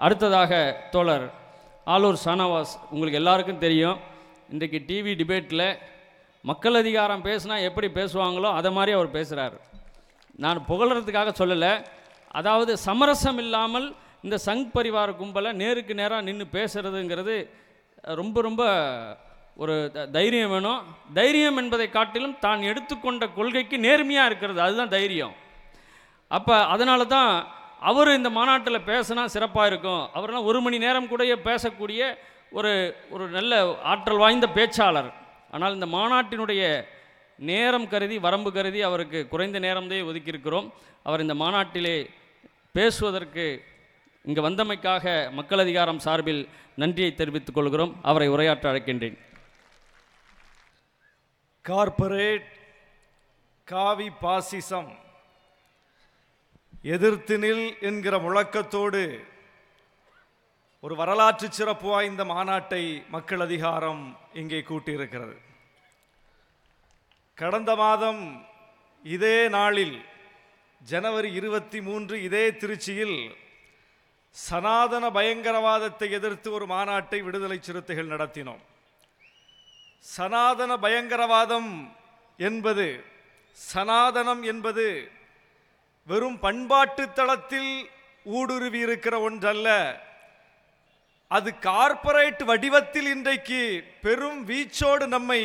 அடுத்ததாக தோழர் ஆலூர் ஷானவாஸ் உங்களுக்கு எல்லாருக்கும் தெரியும் இன்றைக்கு டிவி டிபேட்டில் மக்கள் அதிகாரம் பேசினா எப்படி பேசுவாங்களோ அதை மாதிரி அவர் பேசுகிறார் நான் புகழறதுக்காக சொல்லலை அதாவது சமரசம் இல்லாமல் இந்த சங் பரிவார கும்பலை நேருக்கு நேராக நின்று பேசுறதுங்கிறது ரொம்ப ரொம்ப ஒரு த- தைரியம் வேணும் தைரியம் என்பதை காட்டிலும் தான் எடுத்துக்கொண்ட கொள்கைக்கு நேர்மையாக இருக்கிறது அதுதான் தைரியம் அப்போ அதனால தான் அவர் இந்த மாநாட்டில் பேசினா சிறப்பாக இருக்கும் அவர்லாம் ஒரு மணி நேரம் கூடயே பேசக்கூடிய ஒரு ஒரு நல்ல ஆற்றல் வாய்ந்த பேச்சாளர் ஆனால் இந்த மாநாட்டினுடைய நேரம் கருதி வரம்பு கருதி அவருக்கு குறைந்த நேரம்தே ஒதுக்கியிருக்கிறோம் அவர் இந்த மாநாட்டிலே பேசுவதற்கு இங்கே வந்தமைக்காக மக்கள் அதிகாரம் சார்பில் நன்றியை தெரிவித்துக் கொள்கிறோம் அவரை உரையாற்ற அழைக்கின்றேன் கார்ப்பரேட் காவி பாசிசம் எதிர்த்து நில் என்கிற முழக்கத்தோடு ஒரு வரலாற்று சிறப்பு வாய்ந்த மாநாட்டை மக்கள் அதிகாரம் இங்கே கூட்டியிருக்கிறது கடந்த மாதம் இதே நாளில் ஜனவரி இருபத்தி மூன்று இதே திருச்சியில் சனாதன பயங்கரவாதத்தை எதிர்த்து ஒரு மாநாட்டை விடுதலை சிறுத்தைகள் நடத்தினோம் சனாதன பயங்கரவாதம் என்பது சனாதனம் என்பது வெறும் பண்பாட்டு தளத்தில் ஊடுருவி இருக்கிற ஒன்றல்ல அது கார்ப்பரேட் வடிவத்தில் இன்றைக்கு பெரும் வீச்சோடு நம்மை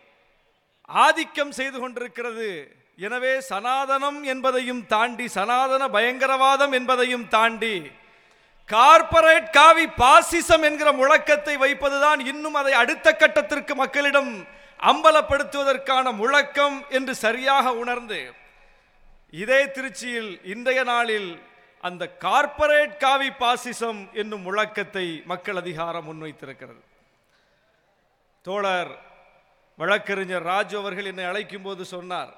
ஆதிக்கம் செய்து கொண்டிருக்கிறது எனவே சனாதனம் என்பதையும் தாண்டி சனாதன பயங்கரவாதம் என்பதையும் தாண்டி கார்ப்பரேட் காவி பாசிசம் என்கிற முழக்கத்தை வைப்பதுதான் இன்னும் அதை அடுத்த கட்டத்திற்கு மக்களிடம் அம்பலப்படுத்துவதற்கான முழக்கம் என்று சரியாக உணர்ந்து இதே திருச்சியில் இன்றைய நாளில் அந்த கார்ப்பரேட் காவி பாசிசம் என்னும் முழக்கத்தை மக்கள் அதிகாரம் முன்வைத்திருக்கிறது தோழர் வழக்கறிஞர் ராஜு அவர்கள் என்னை அழைக்கும் போது சொன்னார்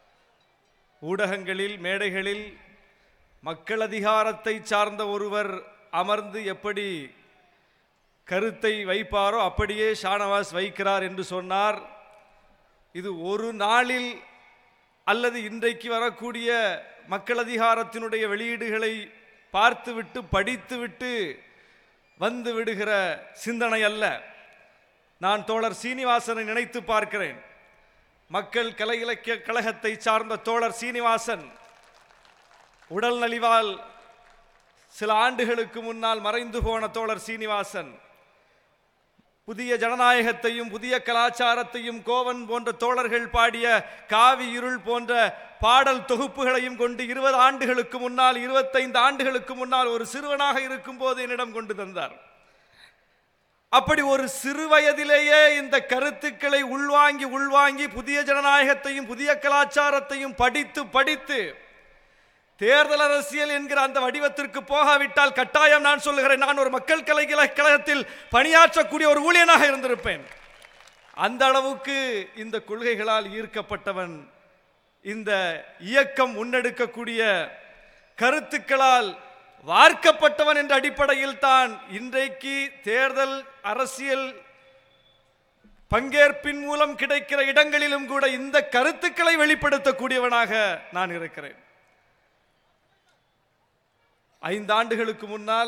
ஊடகங்களில் மேடைகளில் மக்கள் அதிகாரத்தை சார்ந்த ஒருவர் அமர்ந்து எப்படி கருத்தை வைப்பாரோ அப்படியே ஷானவாஸ் வைக்கிறார் என்று சொன்னார் இது ஒரு நாளில் அல்லது இன்றைக்கு வரக்கூடிய மக்கள் அதிகாரத்தினுடைய வெளியீடுகளை பார்த்துவிட்டு படித்துவிட்டு வந்து விடுகிற சிந்தனை அல்ல நான் தோழர் சீனிவாசனை நினைத்து பார்க்கிறேன் மக்கள் கலை இலக்கிய கழகத்தை சார்ந்த தோழர் சீனிவாசன் உடல் நலிவால் சில ஆண்டுகளுக்கு முன்னால் மறைந்து போன தோழர் சீனிவாசன் புதிய ஜனநாயகத்தையும் புதிய கலாச்சாரத்தையும் கோவன் போன்ற தோழர்கள் பாடிய காவி இருள் போன்ற பாடல் தொகுப்புகளையும் கொண்டு இருபது ஆண்டுகளுக்கு முன்னால் இருபத்தைந்து ஆண்டுகளுக்கு முன்னால் ஒரு சிறுவனாக இருக்கும்போது என்னிடம் கொண்டு தந்தார் அப்படி ஒரு சிறு வயதிலேயே இந்த கருத்துக்களை உள்வாங்கி உள்வாங்கி புதிய ஜனநாயகத்தையும் புதிய கலாச்சாரத்தையும் படித்து படித்து தேர்தல் அரசியல் என்கிற அந்த வடிவத்திற்கு போகாவிட்டால் கட்டாயம் நான் சொல்லுகிறேன் நான் ஒரு மக்கள் கலை கழக- கழகத்தில் பணியாற்றக்கூடிய ஒரு ஊழியனாக இருந்திருப்பேன் அந்த அளவுக்கு இந்த கொள்கைகளால் ஈர்க்கப்பட்டவன் இந்த இயக்கம் முன்னெடுக்கக்கூடிய கருத்துக்களால் வார்க்கப்பட்டவன் என்ற அடிப்படையில் தான் இன்றைக்கு தேர்தல் அரசியல் பங்கேற்பின் மூலம் கிடைக்கிற இடங்களிலும் கூட இந்த கருத்துக்களை வெளிப்படுத்தக்கூடியவனாக நான் இருக்கிறேன் ஐந்தாண்டுகளுக்கு முன்னால்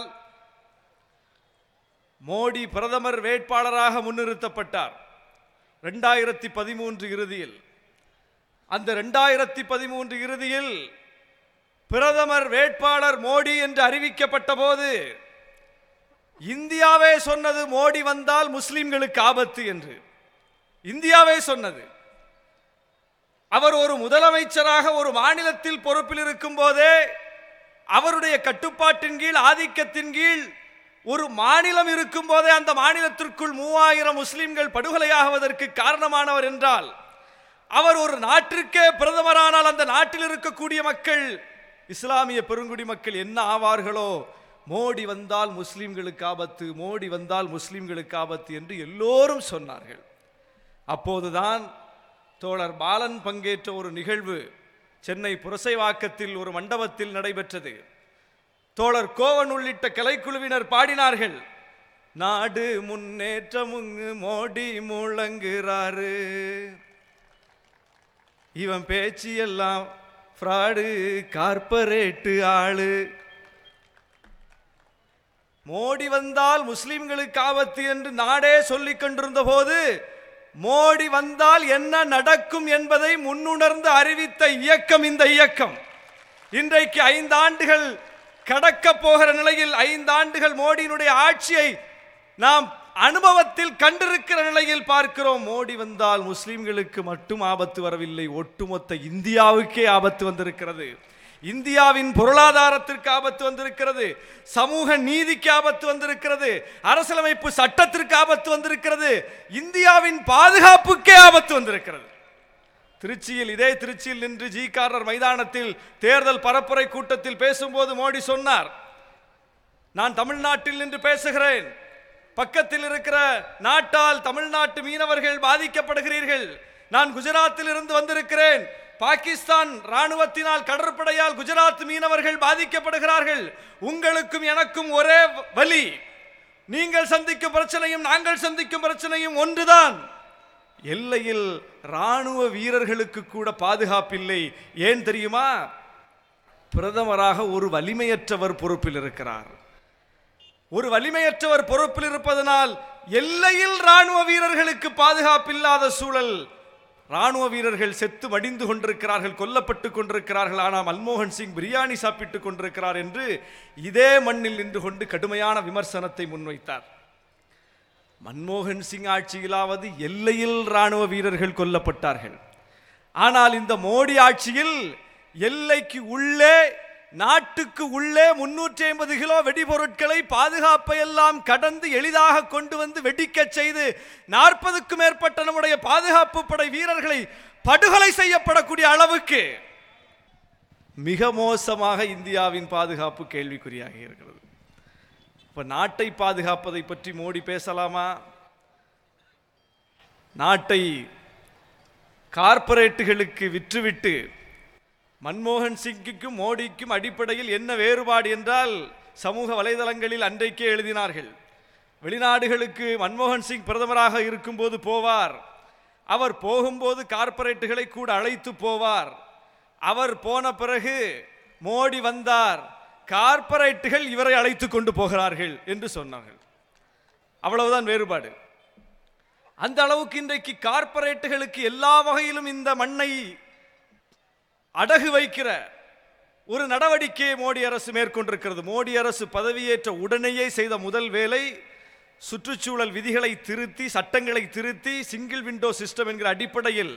மோடி பிரதமர் வேட்பாளராக முன்னிறுத்தப்பட்டார் ரெண்டாயிரத்தி பதிமூன்று இறுதியில் அந்த ரெண்டாயிரத்தி பதிமூன்று இறுதியில் பிரதமர் வேட்பாளர் மோடி என்று அறிவிக்கப்பட்ட போது இந்தியாவே சொன்னது மோடி வந்தால் முஸ்லிம்களுக்கு ஆபத்து என்று இந்தியாவே சொன்னது அவர் ஒரு முதலமைச்சராக ஒரு மாநிலத்தில் பொறுப்பில் இருக்கும் போதே அவருடைய கட்டுப்பாட்டின் கீழ் ஆதிக்கத்தின் கீழ் ஒரு மாநிலம் இருக்கும் போதே அந்த மாநிலத்திற்குள் மூவாயிரம் முஸ்லிம்கள் படுகொலையாகுவதற்கு காரணமானவர் என்றால் அவர் ஒரு நாட்டிற்கே பிரதமரானால் அந்த நாட்டில் இருக்கக்கூடிய மக்கள் இஸ்லாமிய பெருங்குடி மக்கள் என்ன ஆவார்களோ மோடி வந்தால் முஸ்லிம்களுக்கு ஆபத்து மோடி வந்தால் முஸ்லிம்களுக்கு ஆபத்து என்று எல்லோரும் சொன்னார்கள் அப்போதுதான் தோழர் பாலன் பங்கேற்ற ஒரு நிகழ்வு சென்னை புரசைவாக்கத்தில் ஒரு மண்டபத்தில் நடைபெற்றது தோழர் கோவன் உள்ளிட்ட கலைக்குழுவினர் பாடினார்கள் நாடு முன்னேற்றமுங்கு மோடி முழங்குறாரு இவன் பேச்சு எல்லாம் ஃப்ராடு கார்ப்பரேட்டு ஆளு மோடி வந்தால் முஸ்லிம்களுக்கு ஆபத்து என்று நாடே சொல்லிக் கொண்டிருந்த போது மோடி வந்தால் என்ன நடக்கும் என்பதை முன்னுணர்ந்து அறிவித்த இயக்கம் இந்த இயக்கம் இன்றைக்கு ஐந்து ஆண்டுகள் கடக்க போகிற நிலையில் ஐந்து ஆண்டுகள் மோடியினுடைய ஆட்சியை நாம் அனுபவத்தில் கண்டிருக்கிற நிலையில் பார்க்கிறோம் மோடி வந்தால் முஸ்லிம்களுக்கு மட்டும் ஆபத்து வரவில்லை ஒட்டுமொத்த இந்தியாவுக்கே ஆபத்து வந்திருக்கிறது இந்தியாவின் பொருளாதாரத்திற்கு ஆபத்து வந்திருக்கிறது சமூக நீதிக்கு ஆபத்து வந்திருக்கிறது அரசியலமைப்பு சட்டத்திற்கு ஆபத்து வந்திருக்கிறது இந்தியாவின் பாதுகாப்புக்கே ஆபத்து வந்திருக்கிறது திருச்சியில் இதே திருச்சியில் நின்று ஜி கார்னர் மைதானத்தில் தேர்தல் பரப்புரை கூட்டத்தில் பேசும்போது மோடி சொன்னார் நான் தமிழ்நாட்டில் நின்று பேசுகிறேன் பக்கத்தில் இருக்கிற நாட்டால் தமிழ்நாட்டு மீனவர்கள் பாதிக்கப்படுகிறீர்கள் நான் குஜராத்தில் இருந்து வந்திருக்கிறேன் பாகிஸ்தான் ராணுவத்தினால் கடற்படையால் குஜராத் மீனவர்கள் பாதிக்கப்படுகிறார்கள் உங்களுக்கும் எனக்கும் ஒரே வழி நீங்கள் சந்திக்கும் பிரச்சனையும் நாங்கள் சந்திக்கும் பிரச்சனையும் ஒன்றுதான் எல்லையில் ராணுவ வீரர்களுக்கு கூட பாதுகாப்பில்லை ஏன் தெரியுமா பிரதமராக ஒரு வலிமையற்றவர் பொறுப்பில் இருக்கிறார் ஒரு வலிமையற்றவர் பொறுப்பில் இருப்பதனால் எல்லையில் ராணுவ வீரர்களுக்கு பாதுகாப்பில்லாத சூழல் ராணுவ வீரர்கள் செத்து மடிந்து கொண்டிருக்கிறார்கள் கொல்லப்பட்டு கொண்டிருக்கிறார்கள் ஆனால் மன்மோகன் சிங் பிரியாணி சாப்பிட்டுக் கொண்டிருக்கிறார் என்று இதே மண்ணில் நின்று கொண்டு கடுமையான விமர்சனத்தை முன்வைத்தார் மன்மோகன் சிங் ஆட்சியிலாவது எல்லையில் ராணுவ வீரர்கள் கொல்லப்பட்டார்கள் ஆனால் இந்த மோடி ஆட்சியில் எல்லைக்கு உள்ளே நாட்டுக்கு உள்ளே முன்னூற்றி ஐம்பது கிலோ வெடிபொருட்களை பாதுகாப்பை எல்லாம் கடந்து எளிதாக கொண்டு வந்து வெடிக்கச் செய்து நாற்பதுக்கும் மேற்பட்ட நம்முடைய பாதுகாப்பு படை வீரர்களை படுகொலை செய்யப்படக்கூடிய அளவுக்கு மிக மோசமாக இந்தியாவின் பாதுகாப்பு கேள்விக்குறியாகி இருக்கிறது இப்ப நாட்டை பாதுகாப்பதை பற்றி மோடி பேசலாமா நாட்டை கார்ப்பரேட்டுகளுக்கு விற்றுவிட்டு மன்மோகன் சிங்குக்கும் மோடிக்கும் அடிப்படையில் என்ன வேறுபாடு என்றால் சமூக வலைதளங்களில் அன்றைக்கே எழுதினார்கள் வெளிநாடுகளுக்கு மன்மோகன் சிங் பிரதமராக இருக்கும்போது போவார் அவர் போகும்போது கார்ப்பரேட்டுகளை கூட அழைத்து போவார் அவர் போன பிறகு மோடி வந்தார் கார்ப்பரேட்டுகள் இவரை அழைத்து கொண்டு போகிறார்கள் என்று சொன்னார்கள் அவ்வளவுதான் வேறுபாடு அந்த அளவுக்கு இன்றைக்கு கார்ப்பரேட்டுகளுக்கு எல்லா வகையிலும் இந்த மண்ணை அடகு வைக்கிற ஒரு நடவடிக்கையை மோடி அரசு மேற்கொண்டிருக்கிறது மோடி அரசு பதவியேற்ற உடனேயே செய்த முதல் வேலை சுற்றுச்சூழல் விதிகளை திருத்தி சட்டங்களை திருத்தி சிங்கிள் விண்டோ சிஸ்டம் என்கிற அடிப்படையில்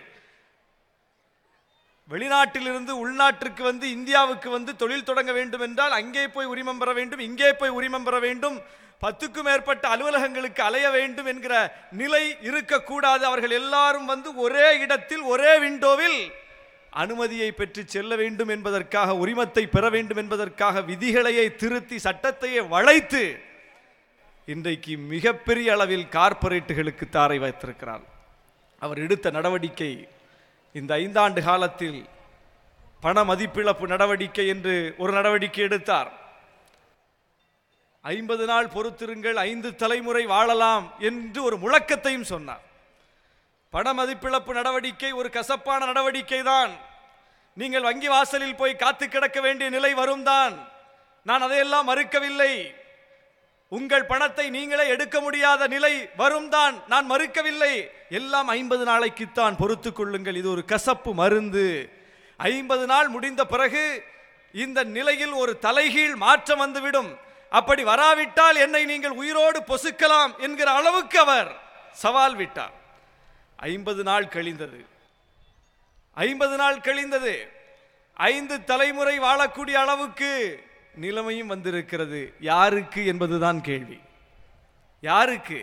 வெளிநாட்டிலிருந்து உள்நாட்டிற்கு வந்து இந்தியாவுக்கு வந்து தொழில் தொடங்க வேண்டும் என்றால் அங்கே போய் உரிமம் பெற வேண்டும் இங்கே போய் உரிமம் பெற வேண்டும் பத்துக்கும் மேற்பட்ட அலுவலகங்களுக்கு அலைய வேண்டும் என்கிற நிலை இருக்கக்கூடாது அவர்கள் எல்லாரும் வந்து ஒரே இடத்தில் ஒரே விண்டோவில் அனுமதியை பெற்று செல்ல வேண்டும் என்பதற்காக உரிமத்தை பெற வேண்டும் என்பதற்காக விதிகளையே திருத்தி சட்டத்தையே வளைத்து இன்றைக்கு மிகப்பெரிய அளவில் கார்ப்பரேட்டுகளுக்கு தாரை வைத்திருக்கிறார் அவர் எடுத்த நடவடிக்கை இந்த ஐந்தாண்டு காலத்தில் பண மதிப்பிழப்பு நடவடிக்கை என்று ஒரு நடவடிக்கை எடுத்தார் ஐம்பது நாள் பொறுத்திருங்கள் ஐந்து தலைமுறை வாழலாம் என்று ஒரு முழக்கத்தையும் சொன்னார் பண மதிப்பிழப்பு நடவடிக்கை ஒரு கசப்பான நடவடிக்கை தான் நீங்கள் வங்கி வாசலில் போய் காத்து கிடக்க வேண்டிய நிலை வரும் தான் நான் அதையெல்லாம் மறுக்கவில்லை உங்கள் பணத்தை நீங்களே எடுக்க முடியாத நிலை வரும் தான் நான் மறுக்கவில்லை எல்லாம் ஐம்பது நாளைக்குத்தான் பொறுத்து கொள்ளுங்கள் இது ஒரு கசப்பு மருந்து ஐம்பது நாள் முடிந்த பிறகு இந்த நிலையில் ஒரு தலைகீழ் மாற்றம் வந்துவிடும் அப்படி வராவிட்டால் என்னை நீங்கள் உயிரோடு பொசுக்கலாம் என்கிற அளவுக்கு அவர் சவால் விட்டார் ஐம்பது நாள் கழிந்தது ஐம்பது நாள் கழிந்தது ஐந்து தலைமுறை வாழக்கூடிய அளவுக்கு நிலைமையும் வந்திருக்கிறது யாருக்கு என்பதுதான் கேள்வி யாருக்கு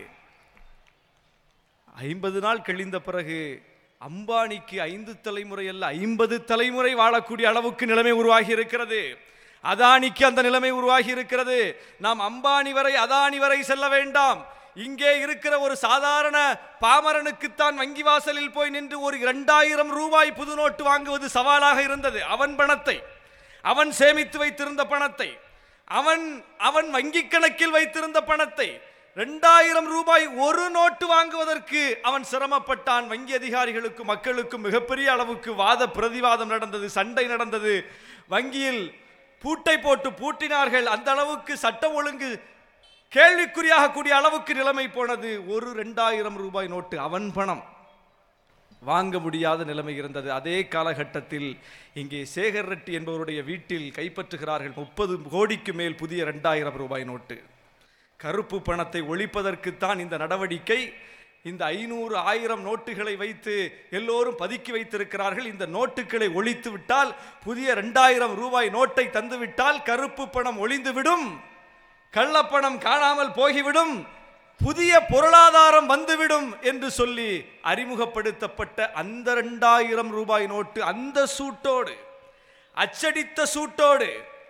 ஐம்பது நாள் கழிந்த பிறகு அம்பானிக்கு ஐந்து தலைமுறை அல்ல ஐம்பது தலைமுறை வாழக்கூடிய அளவுக்கு நிலைமை உருவாகி இருக்கிறது அதானிக்கு அந்த நிலைமை உருவாகி இருக்கிறது நாம் அம்பானி வரை அதானி வரை செல்ல வேண்டாம் இங்கே இருக்கிற ஒரு சாதாரண பாமரனுக்குத்தான் வங்கி வாசலில் போய் நின்று ஒரு இரண்டாயிரம் ரூபாய் புது நோட்டு வாங்குவது சவாலாக இருந்தது அவன் பணத்தை அவன் சேமித்து வைத்திருந்த பணத்தை அவன் அவன் வங்கி கணக்கில் வைத்திருந்த பணத்தை ரெண்டாயிரம் ரூபாய் ஒரு நோட்டு வாங்குவதற்கு அவன் சிரமப்பட்டான் வங்கி அதிகாரிகளுக்கும் மக்களுக்கும் மிகப்பெரிய அளவுக்கு வாத பிரதிவாதம் நடந்தது சண்டை நடந்தது வங்கியில் பூட்டை போட்டு பூட்டினார்கள் அந்த அளவுக்கு சட்டம் ஒழுங்கு கேள்விக்குறியாக கூடிய அளவுக்கு நிலைமை போனது ஒரு ரெண்டாயிரம் ரூபாய் நோட்டு அவன் பணம் வாங்க முடியாத நிலைமை இருந்தது அதே காலகட்டத்தில் இங்கே சேகர் ரெட்டி என்பவருடைய வீட்டில் கைப்பற்றுகிறார்கள் முப்பது கோடிக்கு மேல் புதிய ரெண்டாயிரம் ரூபாய் நோட்டு கருப்பு பணத்தை ஒழிப்பதற்குத்தான் இந்த நடவடிக்கை இந்த ஐநூறு ஆயிரம் நோட்டுகளை வைத்து எல்லோரும் பதுக்கி வைத்திருக்கிறார்கள் இந்த நோட்டுகளை ஒழித்து விட்டால் புதிய ரெண்டாயிரம் ரூபாய் நோட்டை தந்துவிட்டால் கருப்பு பணம் ஒளிந்துவிடும் கள்ளப்பணம் காணாமல் போகிவிடும் புதிய பொருளாதாரம் வந்துவிடும் என்று சொல்லி அறிமுகப்படுத்தப்பட்ட அந்த ரெண்டாயிரம் ரூபாய் நோட்டு அந்த சூட்டோடு அச்சடித்த சூட்டோடு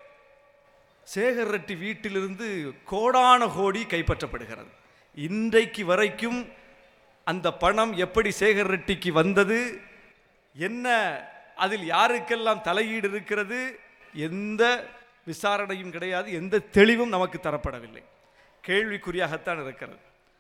சேகர் ரெட்டி வீட்டிலிருந்து கோடான கோடி கைப்பற்றப்படுகிறது இன்றைக்கு வரைக்கும் அந்த பணம் எப்படி சேகர் ரெட்டிக்கு வந்தது என்ன அதில் யாருக்கெல்லாம் தலையீடு இருக்கிறது எந்த விசாரணையும் கிடையாது எந்த தெளிவும் நமக்கு தரப்படவில்லை கேள்விக்குறியாகத்தான் இருக்கிறது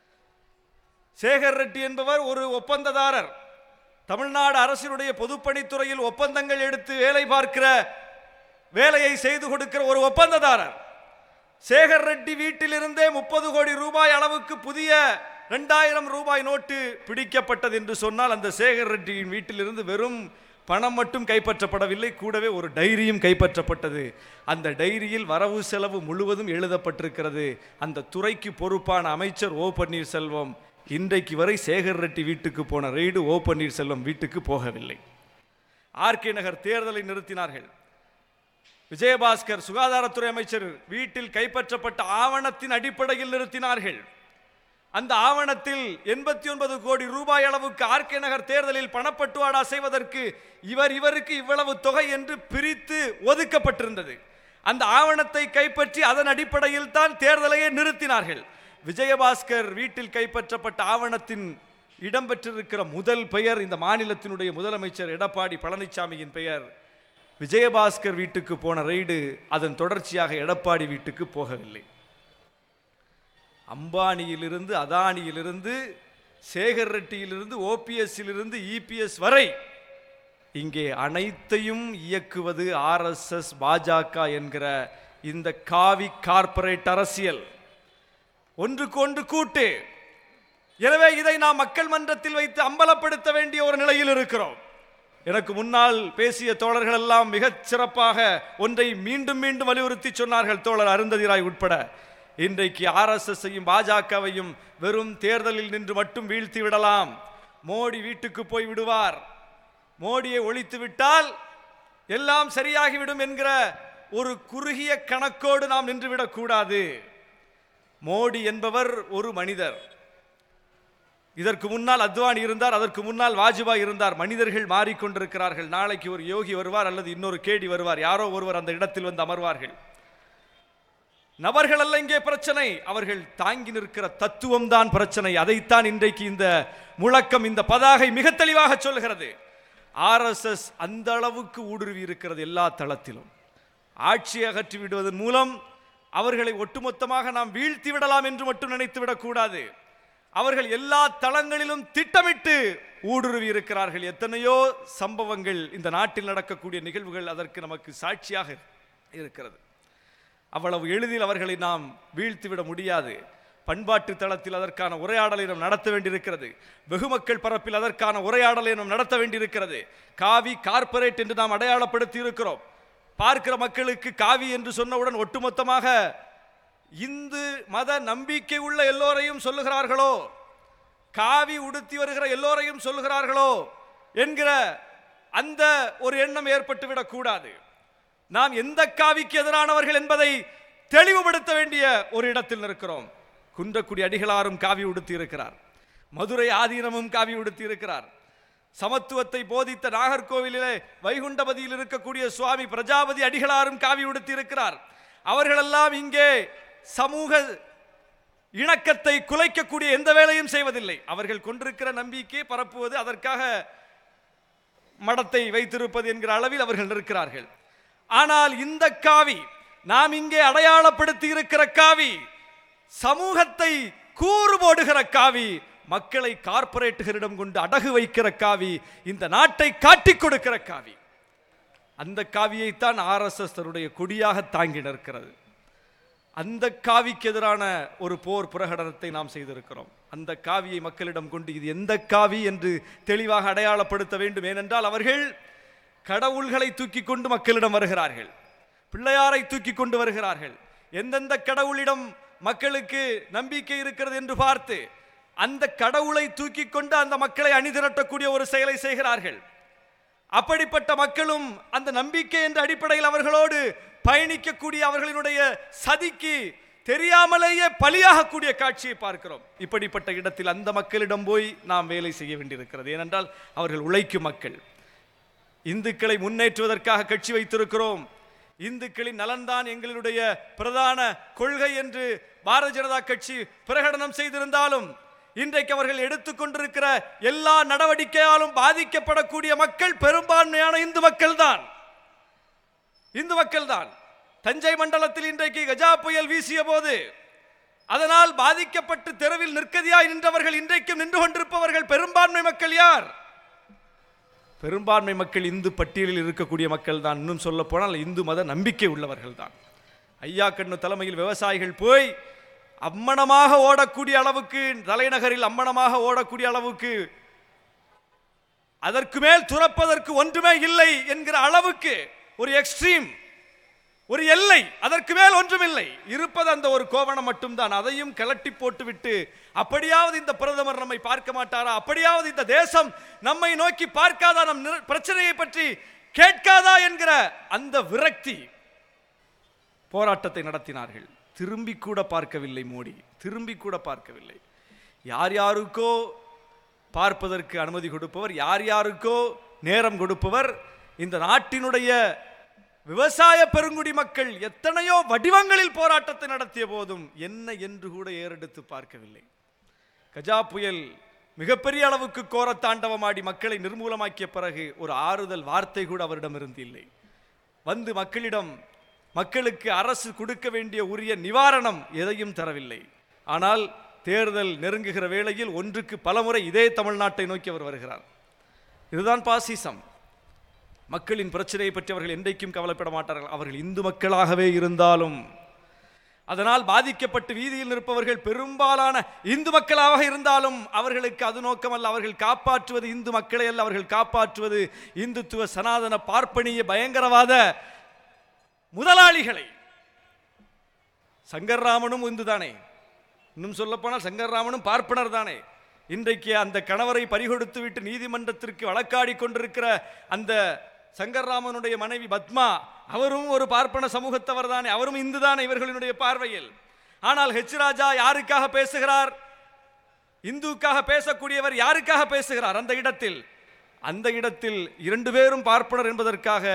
சேகர் ரெட்டி என்பவர் ஒரு ஒப்பந்ததாரர் தமிழ்நாடு அரசினுடைய பொதுப்பணித்துறையில் ஒப்பந்தங்கள் எடுத்து வேலை பார்க்கிற வேலையை செய்து கொடுக்கிற ஒரு ஒப்பந்ததாரர் சேகர் ரெட்டி வீட்டிலிருந்தே முப்பது கோடி ரூபாய் அளவுக்கு புதிய ரெண்டாயிரம் ரூபாய் நோட்டு பிடிக்கப்பட்டது என்று சொன்னால் அந்த சேகர் ரெட்டியின் வீட்டிலிருந்து வெறும் பணம் மட்டும் கைப்பற்றப்படவில்லை கூடவே ஒரு டைரியும் கைப்பற்றப்பட்டது அந்த டைரியில் வரவு செலவு முழுவதும் எழுதப்பட்டிருக்கிறது அந்த துறைக்கு பொறுப்பான அமைச்சர் ஓ பன்னீர்செல்வம் இன்றைக்கு வரை சேகர் ரெட்டி வீட்டுக்கு போன ரெய்டு ஓ பன்னீர்செல்வம் வீட்டுக்கு போகவில்லை ஆர்கே நகர் தேர்தலை நிறுத்தினார்கள் விஜயபாஸ்கர் சுகாதாரத்துறை அமைச்சர் வீட்டில் கைப்பற்றப்பட்ட ஆவணத்தின் அடிப்படையில் நிறுத்தினார்கள் அந்த ஆவணத்தில் எண்பத்தி ஒன்பது கோடி ரூபாய் அளவுக்கு ஆர்கே நகர் தேர்தலில் பணப்பட்டுவாடா செய்வதற்கு இவர் இவருக்கு இவ்வளவு தொகை என்று பிரித்து ஒதுக்கப்பட்டிருந்தது அந்த ஆவணத்தை கைப்பற்றி அதன் அடிப்படையில் தான் தேர்தலையே நிறுத்தினார்கள் விஜயபாஸ்கர் வீட்டில் கைப்பற்றப்பட்ட ஆவணத்தின் இடம்பெற்றிருக்கிற முதல் பெயர் இந்த மாநிலத்தினுடைய முதலமைச்சர் எடப்பாடி பழனிசாமியின் பெயர் விஜயபாஸ்கர் வீட்டுக்கு போன ரெய்டு அதன் தொடர்ச்சியாக எடப்பாடி வீட்டுக்கு போகவில்லை அம்பானியிலிருந்து அதானியிலிருந்து சேகர் ரெட்டியிலிருந்து ஓபிஎஸ்ஸிலிருந்து இபிஎஸ் வரை இங்கே அனைத்தையும் இயக்குவது ஆர்எஸ்எஸ் பாஜக என்கிற இந்த காவி கார்ப்பரேட் அரசியல் ஒன்றுக்கு ஒன்று கூட்டு எனவே இதை நாம் மக்கள் மன்றத்தில் வைத்து அம்பலப்படுத்த வேண்டிய ஒரு நிலையில் இருக்கிறோம் எனக்கு முன்னால் பேசிய தோழர்கள் எல்லாம் மிகச் சிறப்பாக ஒன்றை மீண்டும் மீண்டும் வலியுறுத்தி சொன்னார்கள் தோழர் அருந்ததிராய் உட்பட இன்றைக்கு ஆர்எஸ்எஸ்ஸையும் பாஜகவையும் வெறும் தேர்தலில் நின்று மட்டும் வீழ்த்தி விடலாம் மோடி வீட்டுக்கு போய் விடுவார் மோடியை ஒழித்து விட்டால் எல்லாம் சரியாகிவிடும் என்கிற ஒரு குறுகிய கணக்கோடு நாம் நின்றுவிடக் கூடாது மோடி என்பவர் ஒரு மனிதர் இதற்கு முன்னால் அத்வானி இருந்தார் அதற்கு முன்னால் வாஜ்பாய் இருந்தார் மனிதர்கள் மாறிக்கொண்டிருக்கிறார்கள் நாளைக்கு ஒரு யோகி வருவார் அல்லது இன்னொரு கேடி வருவார் யாரோ ஒருவர் அந்த இடத்தில் வந்து அமர்வார்கள் நபர்கள் அல்ல இங்கே பிரச்சனை அவர்கள் தாங்கி நிற்கிற தத்துவம் தான் பிரச்சனை அதைத்தான் இன்றைக்கு இந்த முழக்கம் இந்த பதாகை மிக தெளிவாக சொல்கிறது ஆர்எஸ்எஸ் அந்த அளவுக்கு ஊடுருவி இருக்கிறது எல்லா தளத்திலும் ஆட்சி அகற்றி விடுவதன் மூலம் அவர்களை ஒட்டுமொத்தமாக நாம் வீழ்த்தி விடலாம் என்று மட்டும் நினைத்து விடக்கூடாது அவர்கள் எல்லா தளங்களிலும் திட்டமிட்டு ஊடுருவி இருக்கிறார்கள் எத்தனையோ சம்பவங்கள் இந்த நாட்டில் நடக்கக்கூடிய நிகழ்வுகள் அதற்கு நமக்கு சாட்சியாக இருக்கிறது அவ்வளவு எளிதில் அவர்களை நாம் வீழ்த்திவிட முடியாது பண்பாட்டு தளத்தில் அதற்கான உரையாடலை நாம் நடத்த வேண்டியிருக்கிறது வெகுமக்கள் பரப்பில் அதற்கான உரையாடலை நாம் நடத்த வேண்டியிருக்கிறது காவி கார்ப்பரேட் என்று நாம் அடையாளப்படுத்தி இருக்கிறோம் பார்க்கிற மக்களுக்கு காவி என்று சொன்னவுடன் ஒட்டுமொத்தமாக இந்து மத நம்பிக்கை உள்ள எல்லோரையும் சொல்லுகிறார்களோ காவி உடுத்தி வருகிற எல்லோரையும் சொல்லுகிறார்களோ என்கிற அந்த ஒரு எண்ணம் ஏற்பட்டு விடக்கூடாது நாம் எந்த காவிக்கு எதிரானவர்கள் என்பதை தெளிவுபடுத்த வேண்டிய ஒரு இடத்தில் இருக்கிறோம் குன்றக்குடி அடிகளாரும் காவி உடுத்தி இருக்கிறார் மதுரை ஆதீனமும் காவி உடுத்தி இருக்கிறார் சமத்துவத்தை போதித்த நாகர்கோவிலிலே வைகுண்டபதியில் இருக்கக்கூடிய சுவாமி பிரஜாபதி அடிகளாரும் காவி உடுத்தி இருக்கிறார் அவர்களெல்லாம் இங்கே சமூக இணக்கத்தை குலைக்கக்கூடிய எந்த வேலையும் செய்வதில்லை அவர்கள் கொண்டிருக்கிற நம்பிக்கை பரப்புவது அதற்காக மடத்தை வைத்திருப்பது என்கிற அளவில் அவர்கள் இருக்கிறார்கள் ஆனால் இந்த காவி நாம் இங்கே அடையாளப்படுத்தி இருக்கிற காவி சமூகத்தை கூறு போடுகிற காவி மக்களை கார்ப்பரேட்டுகளிடம் கொண்டு அடகு வைக்கிற காவி இந்த நாட்டை காட்டிக் கொடுக்கிற காவி அந்த காவியைத்தான் ஆர்எஸ்எஸ் தன்னுடைய கொடியாக தாங்கி நிற்கிறது அந்த காவிக்கு எதிரான ஒரு போர் பிரகடனத்தை நாம் செய்திருக்கிறோம் அந்த காவியை மக்களிடம் கொண்டு இது எந்த காவி என்று தெளிவாக அடையாளப்படுத்த வேண்டும் ஏனென்றால் அவர்கள் கடவுள்களை தூக்கி கொண்டு மக்களிடம் வருகிறார்கள் பிள்ளையாரை தூக்கி கொண்டு வருகிறார்கள் எந்தெந்த கடவுளிடம் மக்களுக்கு நம்பிக்கை இருக்கிறது என்று பார்த்து அந்த கடவுளை தூக்கி கொண்டு அந்த மக்களை அணிதிரட்டக்கூடிய ஒரு செயலை செய்கிறார்கள் அப்படிப்பட்ட மக்களும் அந்த நம்பிக்கை என்ற அடிப்படையில் அவர்களோடு பயணிக்கக்கூடிய அவர்களினுடைய சதிக்கு தெரியாமலேயே பலியாகக்கூடிய காட்சியை பார்க்கிறோம் இப்படிப்பட்ட இடத்தில் அந்த மக்களிடம் போய் நாம் வேலை செய்ய வேண்டியிருக்கிறது ஏனென்றால் அவர்கள் உழைக்கும் மக்கள் இந்துக்களை முன்னேற்றுவதற்காக கட்சி வைத்திருக்கிறோம் இந்துக்களின் நலன்தான் எங்களுடைய பிரதான கொள்கை என்று பாரதிய ஜனதா கட்சி பிரகடனம் செய்திருந்தாலும் இன்றைக்கு அவர்கள் எடுத்துக்கொண்டிருக்கிற எல்லா நடவடிக்கையாலும் பாதிக்கப்படக்கூடிய மக்கள் பெரும்பான்மையான இந்து மக்கள் தான் இந்து மக்கள் தான் தஞ்சை மண்டலத்தில் இன்றைக்கு கஜா புயல் வீசிய போது அதனால் பாதிக்கப்பட்டு தெருவில் நிற்கதியாய் நின்றவர்கள் இன்றைக்கும் நின்று கொண்டிருப்பவர்கள் பெரும்பான்மை மக்கள் யார் பெரும்பான்மை மக்கள் இந்து பட்டியலில் இருக்கக்கூடிய மக்கள் தான் இன்னும் சொல்ல போனால் இந்து மத நம்பிக்கை உள்ளவர்கள் தான் ஐயா கண்ணு தலைமையில் விவசாயிகள் போய் அம்மனமாக ஓடக்கூடிய அளவுக்கு தலைநகரில் அம்மனமாக ஓடக்கூடிய அளவுக்கு அதற்கு மேல் துறப்பதற்கு ஒன்றுமே இல்லை என்கிற அளவுக்கு ஒரு எக்ஸ்ட்ரீம் ஒரு எல்லை அதற்கு மேல் ஒன்றுமில்லை இருப்பது அந்த ஒரு கோவணம் மட்டும்தான் அதையும் கலட்டி போட்டுவிட்டு அப்படியாவது இந்த பிரதமர் நம்மை பார்க்க மாட்டாரா அப்படியாவது இந்த தேசம் நம்மை நோக்கி பார்க்காதா நம் நிர- பிரச்சனையை பற்றி கேட்காதா என்கிற அந்த விரக்தி போராட்டத்தை நடத்தினார்கள் திரும்பி கூட பார்க்கவில்லை மோடி திரும்பி கூட பார்க்கவில்லை யார் யாருக்கோ பார்ப்பதற்கு அனுமதி கொடுப்பவர் யார் யாருக்கோ நேரம் கொடுப்பவர் இந்த நாட்டினுடைய விவசாய பெருங்குடி மக்கள் எத்தனையோ வடிவங்களில் போராட்டத்தை நடத்திய போதும் என்ன என்று கூட ஏறெடுத்து பார்க்கவில்லை கஜா புயல் மிகப்பெரிய அளவுக்கு கோர தாண்டவமாடி மக்களை நிர்மூலமாக்கிய பிறகு ஒரு ஆறுதல் வார்த்தை கூட அவரிடமிருந்து இல்லை வந்து மக்களிடம் மக்களுக்கு அரசு கொடுக்க வேண்டிய உரிய நிவாரணம் எதையும் தரவில்லை ஆனால் தேர்தல் நெருங்குகிற வேளையில் ஒன்றுக்கு பலமுறை இதே தமிழ்நாட்டை நோக்கி அவர் வருகிறார் இதுதான் பாசிசம் மக்களின் பிரச்சனையை பற்றி அவர்கள் என்றைக்கும் கவலைப்பட மாட்டார்கள் அவர்கள் இந்து மக்களாகவே இருந்தாலும் அதனால் பாதிக்கப்பட்டு வீதியில் நிற்பவர்கள் பெரும்பாலான இந்து மக்களாக இருந்தாலும் அவர்களுக்கு அது நோக்கமல்ல அவர்கள் காப்பாற்றுவது இந்து மக்களை அல்ல அவர்கள் காப்பாற்றுவது இந்துத்துவ சனாதன பார்ப்பனிய பயங்கரவாத முதலாளிகளை சங்கர்ராமனும் இந்து தானே இன்னும் சொல்லப்போனால் சங்கர்ராமனும் பார்ப்பனர் தானே இன்றைக்கு அந்த கணவரை பறிகொடுத்து விட்டு நீதிமன்றத்திற்கு வழக்காடி கொண்டிருக்கிற அந்த சங்கர்ராமனுடைய மனைவி பத்மா அவரும் ஒரு பார்ப்பன சமூகத்தவர் தானே அவரும் இந்து தானே இவர்களினுடைய பார்வையில் ஆனால் ஹெச் ராஜா யாருக்காக பேசுகிறார் இந்துவுக்காக பேசக்கூடியவர் யாருக்காக பேசுகிறார் அந்த இடத்தில் அந்த இடத்தில் இரண்டு பேரும் பார்ப்பனர் என்பதற்காக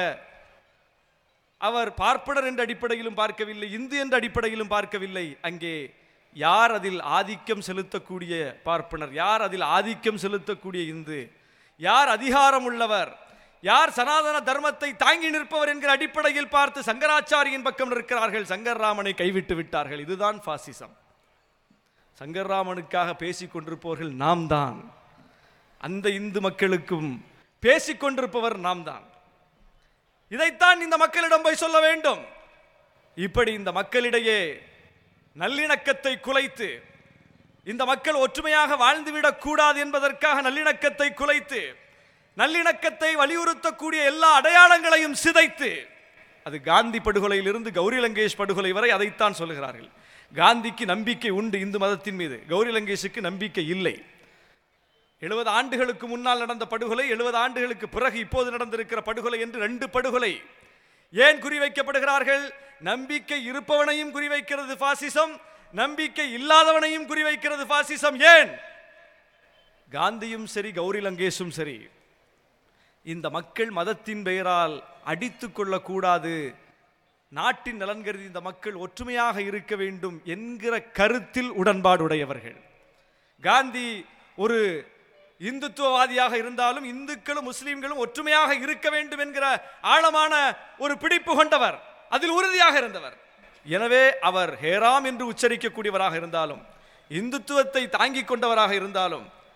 அவர் பார்ப்பனர் என்ற அடிப்படையிலும் பார்க்கவில்லை இந்து என்ற அடிப்படையிலும் பார்க்கவில்லை அங்கே யார் அதில் ஆதிக்கம் செலுத்தக்கூடிய பார்ப்பனர் யார் அதில் ஆதிக்கம் செலுத்தக்கூடிய இந்து யார் அதிகாரம் உள்ளவர் யார் சனாதன தர்மத்தை தாங்கி நிற்பவர் என்கிற அடிப்படையில் பார்த்து சங்கராச்சாரியின் பக்கம் நிற்கிறார்கள் சங்கர்ராமனை கைவிட்டு விட்டார்கள் இதுதான் பாசிசம் சங்கர்ராமனுக்காக பேசிக் கொண்டிருப்பவர்கள் நாம் தான் அந்த இந்து மக்களுக்கும் பேசிக் கொண்டிருப்பவர் நாம் தான் இதைத்தான் இந்த மக்களிடம் போய் சொல்ல வேண்டும் இப்படி இந்த மக்களிடையே நல்லிணக்கத்தை குலைத்து இந்த மக்கள் ஒற்றுமையாக வாழ்ந்துவிடக் கூடாது என்பதற்காக நல்லிணக்கத்தை குலைத்து நல்லிணக்கத்தை வலியுறுத்தக்கூடிய எல்லா அடையாளங்களையும் சிதைத்து அது காந்தி படுகொலையிலிருந்து கௌரி லங்கேஷ் படுகொலை வரை அதைத்தான் சொல்லுகிறார்கள் காந்திக்கு நம்பிக்கை உண்டு இந்து மதத்தின் மீது கௌரி லங்கேஷுக்கு நம்பிக்கை இல்லை எழுபது ஆண்டுகளுக்கு முன்னால் நடந்த படுகொலை எழுபது ஆண்டுகளுக்கு பிறகு இப்போது நடந்திருக்கிற படுகொலை என்று ரெண்டு படுகொலை ஏன் குறிவைக்கப்படுகிறார்கள் நம்பிக்கை இருப்பவனையும் குறிவைக்கிறது பாசிசம் நம்பிக்கை இல்லாதவனையும் குறிவைக்கிறது பாசிசம் ஏன் காந்தியும் சரி கௌரி லங்கேஷும் சரி இந்த மக்கள் மதத்தின் பெயரால் அடித்து கொள்ளக்கூடாது நாட்டின் நலன் கருதி இந்த மக்கள் ஒற்றுமையாக இருக்க வேண்டும் என்கிற கருத்தில் உடன்பாடுடையவர்கள் காந்தி ஒரு இந்துத்துவவாதியாக இருந்தாலும் இந்துக்களும் முஸ்லிம்களும் ஒற்றுமையாக இருக்க வேண்டும் என்கிற ஆழமான ஒரு பிடிப்பு கொண்டவர் அதில் உறுதியாக இருந்தவர் எனவே அவர் ஹேராம் என்று உச்சரிக்கக்கூடியவராக இருந்தாலும் இந்துத்துவத்தை தாங்கிக் கொண்டவராக இருந்தாலும்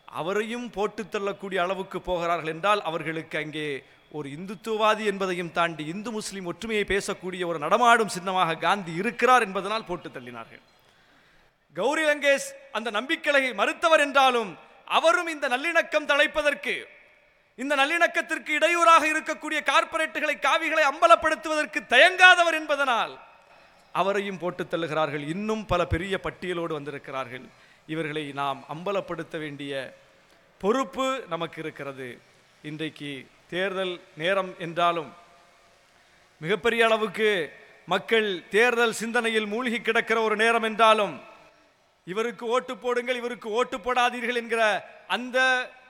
அவரையும் போட்டு தள்ளக்கூடிய அளவுக்கு போகிறார்கள் என்றால் அவர்களுக்கு அங்கே ஒரு இந்துத்துவவாதி என்பதையும் தாண்டி இந்து முஸ்லிம் ஒற்றுமையை பேசக்கூடிய ஒரு நடமாடும் சின்னமாக காந்தி இருக்கிறார் என்பதனால் போட்டு தள்ளினார்கள் கௌரி லங்கேஷ் அந்த நம்பிக்கையை மறுத்தவர் என்றாலும் அவரும் இந்த நல்லிணக்கம் தழைப்பதற்கு இந்த நல்லிணக்கத்திற்கு இடையூறாக இருக்கக்கூடிய கார்ப்பரேட்டுகளை காவிகளை அம்பலப்படுத்துவதற்கு தயங்காதவர் என்பதனால் அவரையும் போட்டு தள்ளுகிறார்கள் இன்னும் பல பெரிய பட்டியலோடு வந்திருக்கிறார்கள் இவர்களை நாம் அம்பலப்படுத்த வேண்டிய பொறுப்பு நமக்கு இருக்கிறது இன்றைக்கு தேர்தல் நேரம் என்றாலும் மிகப்பெரிய அளவுக்கு மக்கள் தேர்தல் சிந்தனையில் மூழ்கி கிடக்கிற ஒரு நேரம் என்றாலும் இவருக்கு ஓட்டு போடுங்கள் இவருக்கு ஓட்டு போடாதீர்கள் என்கிற அந்த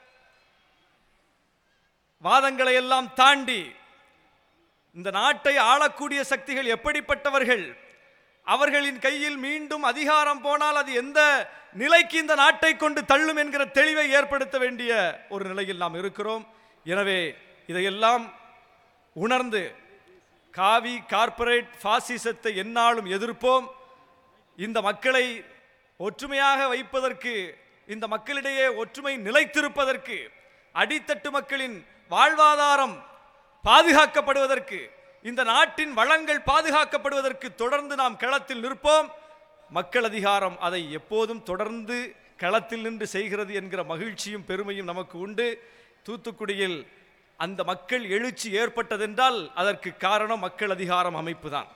வாதங்களை எல்லாம் தாண்டி இந்த நாட்டை ஆளக்கூடிய சக்திகள் எப்படிப்பட்டவர்கள் அவர்களின் கையில் மீண்டும் அதிகாரம் போனால் அது எந்த நிலைக்கு இந்த நாட்டை கொண்டு தள்ளும் என்கிற தெளிவை ஏற்படுத்த வேண்டிய ஒரு நிலையில் நாம் இருக்கிறோம் எனவே இதையெல்லாம் உணர்ந்து காவி கார்ப்பரேட் பாசிசத்தை எந்நாளும் எதிர்ப்போம் இந்த மக்களை ஒற்றுமையாக வைப்பதற்கு இந்த மக்களிடையே ஒற்றுமை நிலைத்திருப்பதற்கு அடித்தட்டு மக்களின் வாழ்வாதாரம் பாதுகாக்கப்படுவதற்கு இந்த நாட்டின் வளங்கள் பாதுகாக்கப்படுவதற்கு தொடர்ந்து நாம் களத்தில் நிற்போம் மக்கள் அதிகாரம் அதை எப்போதும் தொடர்ந்து களத்தில் நின்று செய்கிறது என்கிற மகிழ்ச்சியும் பெருமையும் நமக்கு உண்டு தூத்துக்குடியில் அந்த மக்கள் எழுச்சி ஏற்பட்டதென்றால் அதற்கு காரணம் மக்கள் அதிகாரம் அமைப்பு தான்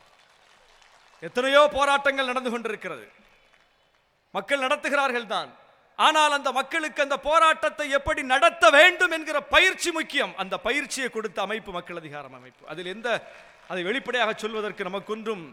எத்தனையோ போராட்டங்கள் நடந்து கொண்டிருக்கிறது மக்கள் நடத்துகிறார்கள் தான் ஆனால் அந்த மக்களுக்கு அந்த போராட்டத்தை எப்படி நடத்த வேண்டும் என்கிற பயிற்சி முக்கியம் அந்த பயிற்சியை கொடுத்த அமைப்பு மக்கள் அதிகாரம் அமைப்பு அதில் எந்த அதை வெளிப்படையாக சொல்வதற்கு நமக்கொன்றும்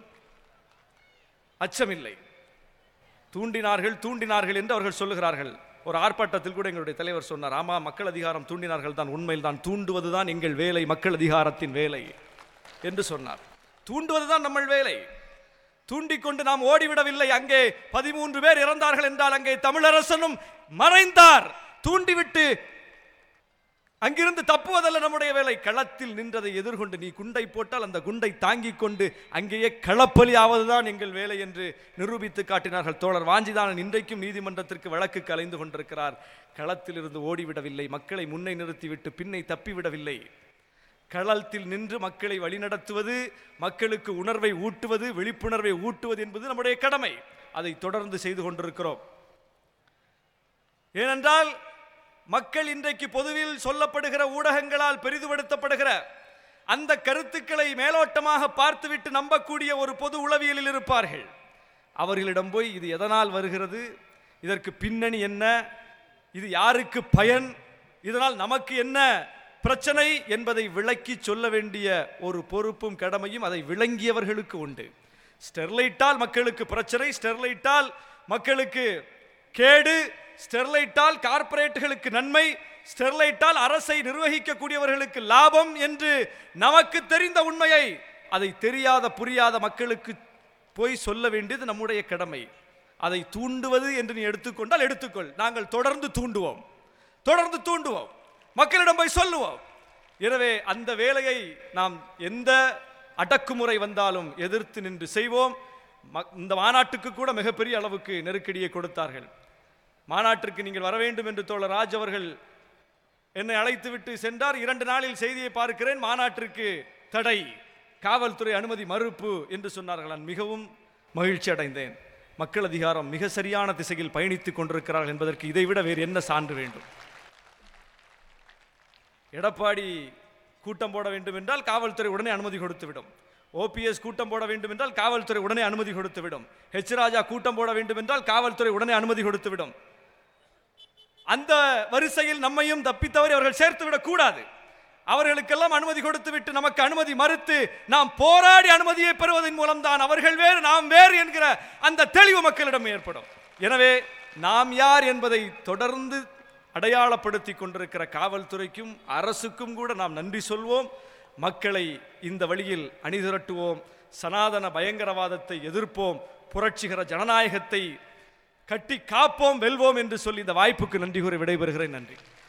அச்சமில்லை தூண்டினார்கள் தூண்டினார்கள் என்று அவர்கள் சொல்லுகிறார்கள் ஒரு ஆர்ப்பாட்டத்தில் கூட எங்களுடைய தலைவர் சொன்னார் ஆமா மக்கள் அதிகாரம் தூண்டினார்கள் தான் உண்மையில் தான் தூண்டுவதுதான் எங்கள் வேலை மக்கள் அதிகாரத்தின் வேலை என்று சொன்னார் தூண்டுவதுதான் நம்ம வேலை தூண்டிக்கொண்டு நாம் ஓடிவிடவில்லை அங்கே பதிமூன்று பேர் இறந்தார்கள் என்றால் அங்கே தமிழரசனும் மறைந்தார் தூண்டிவிட்டு அங்கிருந்து தப்புவதல்ல நம்முடைய வேலை களத்தில் நின்றதை எதிர்கொண்டு நீ குண்டை போட்டால் அந்த குண்டை தாங்கிக் கொண்டு அங்கேயே களப்பலி ஆவதுதான் எங்கள் வேலை என்று நிரூபித்து காட்டினார்கள் தோழர் வாஞ்சிதானன் இன்றைக்கும் நீதிமன்றத்திற்கு வழக்கு கலைந்து கொண்டிருக்கிறார் களத்தில் இருந்து ஓடிவிடவில்லை மக்களை முன்னை நிறுத்திவிட்டு பின்னை தப்பிவிடவில்லை களத்தில் நின்று மக்களை வழிநடத்துவது மக்களுக்கு உணர்வை ஊட்டுவது விழிப்புணர்வை ஊட்டுவது என்பது நம்முடைய கடமை அதை தொடர்ந்து செய்து கொண்டிருக்கிறோம் ஏனென்றால் மக்கள் இன்றைக்கு பொதுவில் சொல்லப்படுகிற ஊடகங்களால் பெரிதுபடுத்தப்படுகிற அந்த கருத்துக்களை மேலோட்டமாக பார்த்துவிட்டு நம்பக்கூடிய ஒரு பொது உளவியலில் இருப்பார்கள் அவர்களிடம் போய் இது எதனால் வருகிறது இதற்கு பின்னணி என்ன இது யாருக்கு பயன் இதனால் நமக்கு என்ன பிரச்சனை என்பதை விளக்கி சொல்ல வேண்டிய ஒரு பொறுப்பும் கடமையும் அதை விளங்கியவர்களுக்கு உண்டு ஸ்டெர்லைட்டால் மக்களுக்கு பிரச்சனை ஸ்டெர்லைட்டால் மக்களுக்கு கேடு ஸ்டெர்லைட்டால் கார்ப்பரேட்டுகளுக்கு நன்மை ஸ்டெர்லைட்டால் அரசை நிர்வகிக்கக்கூடியவர்களுக்கு லாபம் என்று நமக்கு தெரிந்த உண்மையை அதை தெரியாத புரியாத மக்களுக்கு போய் சொல்ல வேண்டியது நம்முடைய கடமை அதை தூண்டுவது என்று நீ எடுத்துக்கொண்டால் எடுத்துக்கொள் நாங்கள் தொடர்ந்து தூண்டுவோம் தொடர்ந்து தூண்டுவோம் மக்களிடம் போய் சொல்லுவோம் எனவே அந்த வேலையை நாம் எந்த அடக்குமுறை வந்தாலும் எதிர்த்து நின்று செய்வோம் ம- இந்த மாநாட்டுக்கு கூட மிகப்பெரிய அளவுக்கு நெருக்கடியை கொடுத்தார்கள் மாநாட்டிற்கு நீங்கள் வர வேண்டும் என்று தோழர் ராஜ் அவர்கள் என்னை அழைத்துவிட்டு சென்றார் இரண்டு நாளில் செய்தியை பார்க்கிறேன் மாநாட்டிற்கு தடை காவல்துறை அனுமதி மறுப்பு என்று சொன்னார்கள் நான் மிகவும் மகிழ்ச்சி அடைந்தேன் மக்கள் அதிகாரம் மிக சரியான திசையில் பயணித்துக் கொண்டிருக்கிறார்கள் என்பதற்கு இதைவிட வேறு என்ன சான்று வேண்டும் எடப்பாடி கூட்டம் போட வேண்டும் என்றால் காவல்துறை உடனே அனுமதி கொடுத்துவிடும் ஓபிஎஸ் கூட்டம் போட வேண்டும் என்றால் காவல்துறை உடனே அனுமதி கொடுத்துவிடும் ஹெச் ராஜா கூட்டம் போட வேண்டும் என்றால் காவல்துறை உடனே அனுமதி கொடுத்துவிடும் அந்த வரிசையில் நம்மையும் தப்பித்தவரை அவர்கள் சேர்த்து விடக் கூடாது அவர்களுக்கெல்லாம் அனுமதி கொடுத்து விட்டு நமக்கு அனுமதி மறுத்து நாம் போராடி அனுமதியை பெறுவதன் மூலம் தான் அவர்கள் வேறு நாம் வேறு என்கிற அந்த தெளிவு மக்களிடம் ஏற்படும் எனவே நாம் யார் என்பதை தொடர்ந்து அடையாளப்படுத்தி கொண்டிருக்கிற காவல்துறைக்கும் அரசுக்கும் கூட நாம் நன்றி சொல்வோம் மக்களை இந்த வழியில் அணிதிரட்டுவோம் சனாதன பயங்கரவாதத்தை எதிர்ப்போம் புரட்சிகர ஜனநாயகத்தை கட்டி காப்போம் வெல்வோம் என்று சொல்லி இந்த வாய்ப்புக்கு நன்றி கூறி விடைபெறுகிறேன் நன்றி